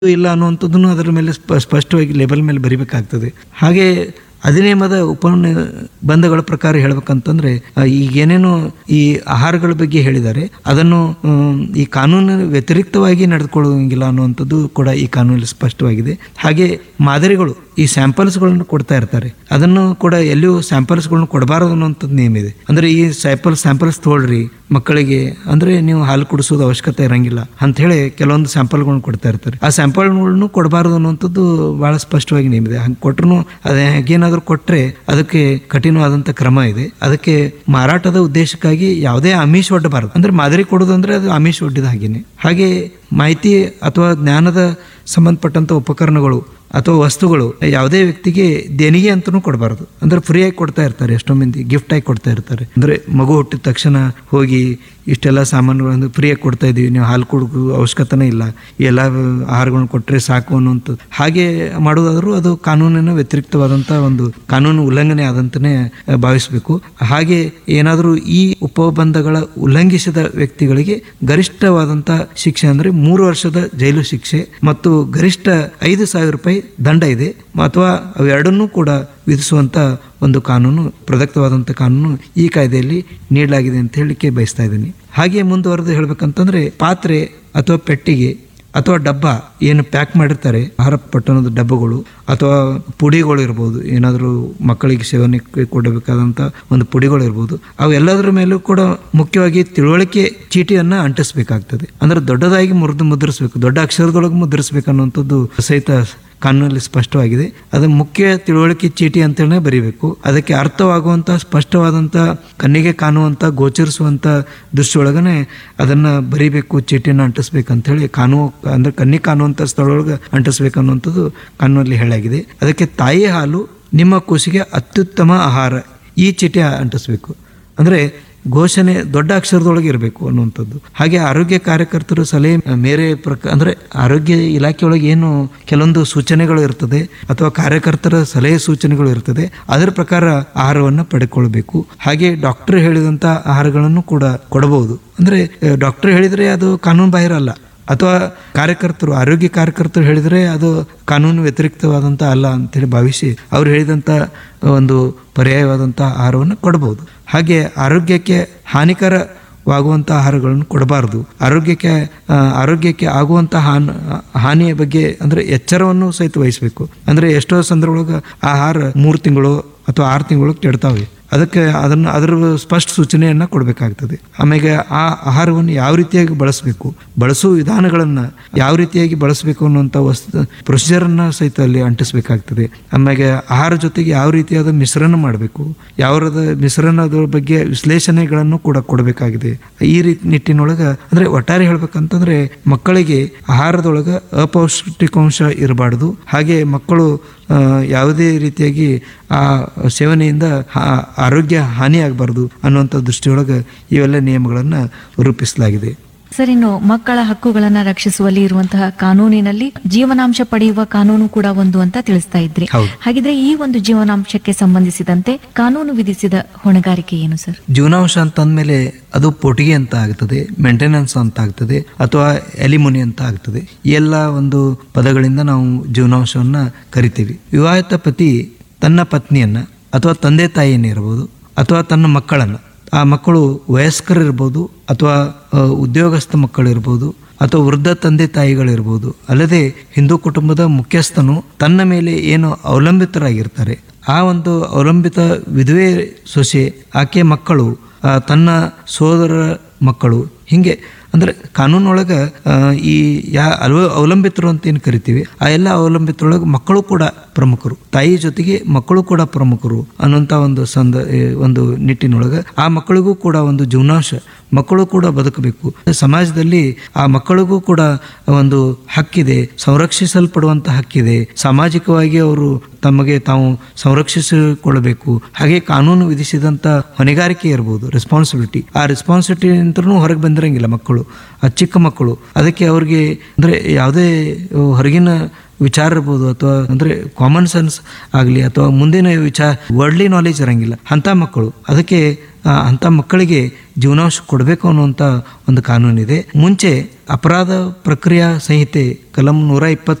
ಇಲ್ಲ ಅನ್ನುವಂಥದ್ದನ್ನು ಅದರ ಮೇಲೆ ಸ್ಪ- ಸ್ಪಷ್ಟವಾಗಿ ಲೇಬಲ್ ಮೇಲೆ ಬರಿಬೇಕಾಗ್ತದೆ ಹಾಗೆ ಅಧಿನಿಯಮದ ಬಂಧಗಳ ಪ್ರಕಾರ ಹೇಳ್ಬೇಕಂತಂದ್ರೆ ಆ, ಈಗ ಏನೇನು ಈ ಆಹಾರಗಳ ಬಗ್ಗೆ ಹೇಳಿದ್ದಾರೆ ಅದನ್ನು ಹ್ಮ್, ಈ ಕಾನೂನಿನ ವ್ಯತಿರಿಕ್ತವಾಗಿ ನಡೆದುಕೊಳ್ಳುವಂಗಿಲ್ಲ ಅನ್ನುವಂಥದ್ದು ಕೂಡ ಈ ಕಾನೂನಲ್ಲಿ ಸ್ಪಷ್ಟವಾಗಿದೆ ಹಾಗೆ ಮಾದರಿಗಳು ಈ ಸ್ಯಾಂಪಲ್ಸ್ಗಳನ್ನು ಕೊಡ್ತಾ ಇರ್ತಾರೆ ಅದನ್ನು ಕೂಡ ಎಲ್ಲಿಯೂ ಸ್ಯಾಂಪಲ್ಸ್ಗಳನ್ನು ಕೊಡಬಾರದು ಅನ್ನುವಂಥದ್ದು ನಿಯಮ ಇದೆ ಅಂದ್ರೆ ಈ ಸ್ಯಾಂಪಲ್ ಸ್ಯಾಂಪಲ್ಸ್ ತೊಗೊಳ್ರಿ ಮಕ್ಕಳಿಗೆ ಅಂದ್ರೆ ನೀವು ಹಾಲು ಕುಡಿಸೋದು ಅವಶ್ಯಕತೆ ಇರಂಗಿಲ್ಲ ಅಂತ ಹೇಳಿ ಕೆಲವೊಂದು ಸ್ಯಾಂಪಲ್ಗಳನ್ನ ಕೊಡ್ತಾ ಇರ್ತಾರೆ ಆ ಸ್ಯಾಂಪಲ್ಗಳನ್ನು ಕೊಡಬಾರದು ಅನ್ನುವಂಥದ್ದು ಬಹಳ ಸ್ಪಷ್ಟವಾಗಿ ನಿಯಮ ಇದೆ ಹಂಗೆ ಕೊಟ್ರು ಅದೇ ಏನಾದರೂ ಕೊಟ್ರೆ ಅದಕ್ಕೆ ಕಠಿಣವಾದಂಥ ಕ್ರಮ ಇದೆ ಅದಕ್ಕೆ ಮಾರಾಟದ ಉದ್ದೇಶಕ್ಕಾಗಿ ಯಾವುದೇ ಆಮಿಷ ಒಡ್ಡಬಾರದು ಅಂದ್ರೆ ಮಾದರಿ ಕೊಡೋದು ಅಂದ್ರೆ ಅದು ಆಮಿಷ ಒಡ್ಡಿದ ಹಾಗೇನೆ ಹಾಗೆ ಮಾಹಿತಿ ಅಥವಾ ಜ್ಞಾನದ ಸಂಬಂಧಪಟ್ಟಂತ ಉಪಕರಣಗಳು ಅಥವಾ ವಸ್ತುಗಳು ಯಾವುದೇ ವ್ಯಕ್ತಿಗೆ ದೇಣಿಗೆ ಅಂತಲೂ ಕೊಡಬಾರದು ಅಂದ್ರೆ ಫ್ರೀಯಾಗಿ ಕೊಡ್ತಾ ಇರ್ತಾರೆ ಎಷ್ಟೋ ಮಂದಿ ಗಿಫ್ಟ್ ಆಗಿ ಕೊಡ್ತಾ ಇರ್ತಾರೆ ಅಂದ್ರೆ ಮಗು ಹುಟ್ಟಿದ ತಕ್ಷಣ ಹೋಗಿ ಇಷ್ಟೆಲ್ಲ ಸಾಮಾನುಗಳನ್ನು ಫ್ರೀಯಾಗಿ ಕೊಡ್ತಾ ಇದೀವಿ ನೀವು ಹಾಲು ಕುಡುಕು ಅವಶ್ಯಕತೆನೇ ಇಲ್ಲ ಈ ಎಲ್ಲ ಆಹಾರಗಳನ್ನ ಕೊಟ್ಟರೆ ಸಾಕು ಅನ್ನುವಂಥದ್ದು ಹಾಗೆ ಮಾಡೋದಾದ್ರೂ ಅದು ಕಾನೂನಿನ ವ್ಯತಿರಿಕ್ತವಾದಂಥ ಒಂದು ಕಾನೂನು ಉಲ್ಲಂಘನೆ ಆದಂತನೇ ಭಾವಿಸಬೇಕು ಹಾಗೆ ಏನಾದರೂ ಈ ಉಪಬಂಧಗಳ ಉಲ್ಲಂಘಿಸಿದ ವ್ಯಕ್ತಿಗಳಿಗೆ ಗರಿಷ್ಠವಾದಂಥ ಶಿಕ್ಷೆ ಅಂದ್ರೆ ಮೂರು ವರ್ಷದ ಜೈಲು ಶಿಕ್ಷೆ ಮತ್ತು ಗರಿಷ್ಠ ಐದು ಸಾವಿರ ರೂಪಾಯಿ ದಂಡ ಇದೆ ಅಥವಾ ಅವೆರಡನ್ನೂ ಕೂಡ ವಿಧಿಸುವಂತ ಒಂದು ಕಾನೂನು ಪ್ರದಕ್ತವಾದಂಥ ಕಾನೂನು ಈ ಕಾಯ್ದೆಯಲ್ಲಿ ನೀಡಲಾಗಿದೆ ಅಂತ ಹೇಳಲಿಕ್ಕೆ ಬಯಸ್ತಾ ಇದ್ದೀನಿ ಹಾಗೆ ಮುಂದುವರೆದು ಹೇಳ್ಬೇಕಂತಂದ್ರೆ ಪಾತ್ರೆ ಅಥವಾ ಪೆಟ್ಟಿಗೆ ಅಥವಾ ಡಬ್ಬ ಏನು ಪ್ಯಾಕ್ ಮಾಡಿರ್ತಾರೆ ಆಹಾರ ಪಟ್ಟಣದ ಡಬ್ಬಗಳು ಅಥವಾ ಪುಡಿಗಳು ಇರ್ಬೋದು ಏನಾದರೂ ಮಕ್ಕಳಿಗೆ ಸೇವನೆ ಕೊಡಬೇಕಾದಂಥ ಒಂದು ಪುಡಿಗಳು ಇರ್ಬೋದು ಅವೆಲ್ಲದರ ಮೇಲೂ ಕೂಡ ಮುಖ್ಯವಾಗಿ ತಿಳುವಳಿಕೆ ಚೀಟಿಯನ್ನ ಅಂಟಿಸಬೇಕಾಗ್ತದೆ ಅಂದ್ರೆ ದೊಡ್ಡದಾಗಿ ಮುರಿದು ಮುದ್ರಿಸಬೇಕು ದೊಡ್ಡ ಅಕ್ಷರದೊಳಗೆ ಮುದ್ರಿಸಬೇಕು ಅನ್ನುವಂಥದ್ದು ಸಹಿತ ಕಾನೂನಲ್ಲಿ ಸ್ಪಷ್ಟವಾಗಿದೆ ಅದು ಮುಖ್ಯ ತಿಳುವಳಿಕೆ ಚೀಟಿ ಅಂತೇಳಿ ಬರೀಬೇಕು ಅದಕ್ಕೆ ಅರ್ಥವಾಗುವಂತ ಸ್ಪಷ್ಟವಾದಂತ ಕಣ್ಣಿಗೆ ಕಾಣುವಂತ ಗೋಚರಿಸುವಂತ ದೃಷ್ಟಿಯೊಳಗನೆ ಅದನ್ನ ಬರೀಬೇಕು ಚೀಟಿನ ಅಂಟಿಸ್ಬೇಕು ಅಂತ ಹೇಳಿ ಕಾನೂನು ಅಂದ್ರೆ ಕಣ್ಣಿಗೆ ಕಾಣುವಂತ ಸ್ಥಳದೊಳಗೆ ಅಂಟಿಸ್ಬೇಕು ಅನ್ನುವಂಥದ್ದು ಕಾನೂನಲ್ಲಿ ಹೇಳಾಗಿದೆ ಅದಕ್ಕೆ ತಾಯಿ ಹಾಲು ನಿಮ್ಮ ಕೂಸಿಗೆ ಅತ್ಯುತ್ತಮ ಆಹಾರ ಈ ಚೀಟಿ ಅಂಟಿಸ್ಬೇಕು ಅಂದ್ರೆ ಘೋಷಣೆ ದೊಡ್ಡ ಅಕ್ಷರದೊಳಗೆ ಇರಬೇಕು ಅನ್ನುವಂಥದ್ದು ಹಾಗೆ ಆರೋಗ್ಯ ಕಾರ್ಯಕರ್ತರು ಸಲಹೆ ಮೇರೆ ಪ್ರಕ ಅಂದ್ರೆ ಆರೋಗ್ಯ ಇಲಾಖೆಯೊಳಗೆ ಏನು ಕೆಲವೊಂದು ಸೂಚನೆಗಳು ಇರ್ತದೆ ಅಥವಾ ಕಾರ್ಯಕರ್ತರ ಸಲಹೆ ಸೂಚನೆಗಳು ಇರ್ತದೆ ಅದರ ಪ್ರಕಾರ ಆಹಾರವನ್ನು ಪಡೆದುಕೊಳ್ಬೇಕು ಹಾಗೆ ಡಾಕ್ಟರ್ ಹೇಳಿದಂತ ಆಹಾರಗಳನ್ನು ಕೂಡ ಕೊಡಬಹುದು ಅಂದ್ರೆ ಡಾಕ್ಟರ್ ಹೇಳಿದ್ರೆ ಅದು ಕಾನೂನು ಬಾಹಿರ ಅಲ್ಲ ಅಥವಾ ಕಾರ್ಯಕರ್ತರು ಆರೋಗ್ಯ ಕಾರ್ಯಕರ್ತರು ಹೇಳಿದ್ರೆ ಅದು ಕಾನೂನು ವ್ಯತಿರಿಕ್ತವಾದಂತ ಅಲ್ಲ ಅಂತೇಳಿ ಭಾವಿಸಿ ಅವ್ರು ಹೇಳಿದಂತ ಒಂದು ಪರ್ಯಾಯವಾದಂಥ ಆಹಾರವನ್ನು ಕೊಡಬಹುದು ಹಾಗೆ ಆರೋಗ್ಯಕ್ಕೆ ಹಾನಿಕರವಾಗುವಂಥ ಆಹಾರಗಳನ್ನು ಕೊಡಬಾರದು ಆರೋಗ್ಯಕ್ಕೆ ಆ, ಆರೋಗ್ಯಕ್ಕೆ ಆಗುವಂಥ ಹಾನ್ ಹಾನಿಯ ಬಗ್ಗೆ ಅಂದ್ರೆ ಎಚ್ಚರವನ್ನು ಸಹಿತ ವಹಿಸಬೇಕು ಅಂದ್ರೆ ಎಷ್ಟೋ ಸಂದರ್ಭದೊಳಗೆ ಆಹಾರ ಮೂರು ತಿಂಗಳು ಅಥವಾ ಆರು ತಿಂಗಳು ಕೆಡ್ತಾವೆ ಅದಕ್ಕೆ ಅದನ್ನು ಅದರ ಸ್ಪಷ್ಟ ಸೂಚನೆಯನ್ನ ಕೊಡಬೇಕಾಗ್ತದೆ ಆಮೇಲೆ ಆ ಆಹಾರವನ್ನು ಯಾವ ರೀತಿಯಾಗಿ ಬಳಸಬೇಕು ಬಳಸುವ ವಿಧಾನಗಳನ್ನ ಯಾವ ರೀತಿಯಾಗಿ ಬಳಸಬೇಕು ಅನ್ನುವಂಥ ವಸ್ತು ಪ್ರೊಸೀಜರನ್ನ ಸಹಿತ ಅಲ್ಲಿ ಅಂಟಿಸಬೇಕಾಗ್ತದೆ ಆಮೇಲೆ ಆಹಾರ ಜೊತೆಗೆ ಯಾವ ರೀತಿಯಾದ ಮಿಶ್ರಣ ಮಾಡಬೇಕು ಯಾವರದ ಮಿಶ್ರಣದ ಬಗ್ಗೆ ವಿಶ್ಲೇಷಣೆಗಳನ್ನು ಕೂಡ ಕೊಡಬೇಕಾಗಿದೆ ಈ ರೀತಿ ನಿಟ್ಟಿನೊಳಗ ಅಂದ್ರೆ ಒಟ್ಟಾರೆ ಹೇಳ್ಬೇಕಂತಂದ್ರೆ ಮಕ್ಕಳಿಗೆ ಆಹಾರದೊಳಗ ಅಪೌಷ್ಟಿಕಾಂಶ ಇರಬಾರ್ದು ಹಾಗೆ ಮಕ್ಕಳು ಆ, ಯಾವುದೇ ರೀತಿಯಾಗಿ ಆ ಸೇವನೆಯಿಂದ ಹಾ- ಆರೋಗ್ಯ ಹಾನಿ ಆಗಬಾರ್ದು ಅನ್ನುವಂಥ ದೃಷ್ಟಿಯೊಳಗೆ ಇವೆಲ್ಲ ನಿಯಮಗಳನ್ನು ರೂಪಿಸಲಾಗಿದೆ ಸರ್ ಇನ್ನು ಮಕ್ಕಳ ಹಕ್ಕುಗಳನ್ನ ರಕ್ಷಿಸುವಲ್ಲಿ ಇರುವಂತಹ ಕಾನೂನಿನಲ್ಲಿ ಜೀವನಾಂಶ ಪಡೆಯುವ ಕಾನೂನು ಕೂಡ ಒಂದು ಅಂತ ತಿಳಿಸ್ತಾ ಇದ್ರಿ ಹೌದು. ಹಾಗಿದ್ರೆ ಈ ಒಂದು ಜೀವನಾಂಶಕ್ಕೆ ಸಂಬಂಧಿಸಿದಂತೆ ಕಾನೂನು ವಿಧಿಸಿದ ಹೊಣೆಗಾರಿಕೆ ಏನು ಸರ್ ಜೀವನಾಂಶ ಅಂತಂದ್ಮೇಲೆ ಅದು ಪೊಟಿಗೆ ಅಂತ ಆಗ್ತದೆ ಮೇಂಟೆನೆನ್ಸ್ ಅಂತ ಆಗ್ತದೆ ಅಥವಾ ಎಲಿಮುನಿ ಅಂತ ಆಗ್ತದೆ ಈ ಎಲ್ಲ ಒಂದು ಪದಗಳಿಂದ ನಾವು ಜೀವನಾಂಶವನ್ನ ಕರಿತೀವಿ ವಿವಾಹಿತ ಪತಿ ತನ್ನ ಪತ್ನಿಯನ್ನ ಅಥವಾ ತಂದೆ ತಾಯಿಯನ್ನ ಇರಬಹುದು ಅಥವಾ ತನ್ನ ಮಕ್ಕಳನ್ನ ಆ ಮಕ್ಕಳು ವಯಸ್ಕರಿರ್ಬೋದು ಅಥವಾ ಆ, ಉದ್ಯೋಗಸ್ಥ ಮಕ್ಕಳಿರ್ಬೋದು ಅಥವಾ ವೃದ್ಧ ತಂದೆ ತಾಯಿಗಳಿರ್ಬೋದು ಅಲ್ಲದೆ ಹಿಂದೂ ಕುಟುಂಬದ ಮುಖ್ಯಸ್ಥನು ತನ್ನ ಮೇಲೆ ಏನು ಅವಲಂಬಿತರಾಗಿರ್ತಾರೆ ಆ ಒಂದು ಅವಲಂಬಿತ ವಿಧವೆ ಸೊಸೆ ಆಕೆ ಮಕ್ಕಳು ಆ, ತನ್ನ ಸೋದರ ಮಕ್ಕಳು ಹಿಂಗೆ ಅಂದ್ರೆ ಕಾನೂನೊಳಗ ಆ, ಈ ಯಾ ಅವ ಅವಲಂಬಿತರು ಅಂತ ಏನು ಕರಿತೀವಿ ಆ ಎಲ್ಲ ಅವಲಂಬಿತರೊಳಗೆ ಮಕ್ಕಳು ಕೂಡ ಪ್ರಮುಖರು ತಾಯಿ ಜೊತೆಗೆ ಮಕ್ಕಳು ಕೂಡ ಪ್ರಮುಖರು ಅನ್ನುವಂಥ ಒಂದು ಸಂದ ಏ, ಒಂದು ನಿಟ್ಟಿನೊಳಗೆ ಆ ಮಕ್ಕಳಿಗೂ ಕೂಡ ಒಂದು ಜೀವನಾಂಶ ಮಕ್ಕಳು ಕೂಡ ಬದುಕಬೇಕು ಸಮಾಜದಲ್ಲಿ ಆ ಮಕ್ಕಳಿಗೂ ಕೂಡ ಒಂದು ಹಕ್ಕಿದೆ ಸಂರಕ್ಷಿಸಲ್ಪಡುವಂತ ಹಕ್ಕಿದೆ ಸಾಮಾಜಿಕವಾಗಿ ಅವರು ತಮಗೆ ತಾವು ಸಂರಕ್ಷಿಸಿಕೊಳ್ಳಬೇಕು ಹಾಗೆ ಕಾನೂನು ವಿಧಿಸಿದಂತ ಹೊಣೆಗಾರಿಕೆ ಇರಬಹುದು ರೆಸ್ಪಾನ್ಸಿಬಿಲಿಟಿ ಆ ರೆಸ್ಪಾನ್ಸಿಬಿಲಿಟಿ ಅಂತೂ ಹೊರಗೆ ಬಂದಿರಂಗಿಲ್ಲ ಮಕ್ಕಳು ಆ ಚಿಕ್ಕ ಮಕ್ಕಳು ಅದಕ್ಕೆ ಅವ್ರಿಗೆ ಅಂದ್ರೆ ಯಾವುದೇ ಹೊರಗಿನ ವಿಚಾರ ಇರ್ಬೋದು ಅಥವಾ ಅಂದ್ರೆ ಕಾಮನ್ ಸೆನ್ಸ್ ಆಗಲಿ ಅಥವಾ ಮುಂದಿನ ವಿಚಾರ ವರ್ಡ್ಲಿ ನಾಲೆಜ್ ಇರಂಗಿಲ್ಲ ಅಂತ ಮಕ್ಕಳು ಅದಕ್ಕೆ ಆ, ಅಂಥ ಮಕ್ಕಳಿಗೆ ಜೀವನಾಂಶ ಕೊಡಬೇಕು ಅನ್ನುವಂಥ ಒಂದು ಕಾನೂನಿದೆ ಮುಂಚೆ ಅಪರಾಧ ಪ್ರಕ್ರಿಯಾ ಸಂಹಿತೆ ಕಲಂ ನೂರ ಇಪ್ಪತ್ತ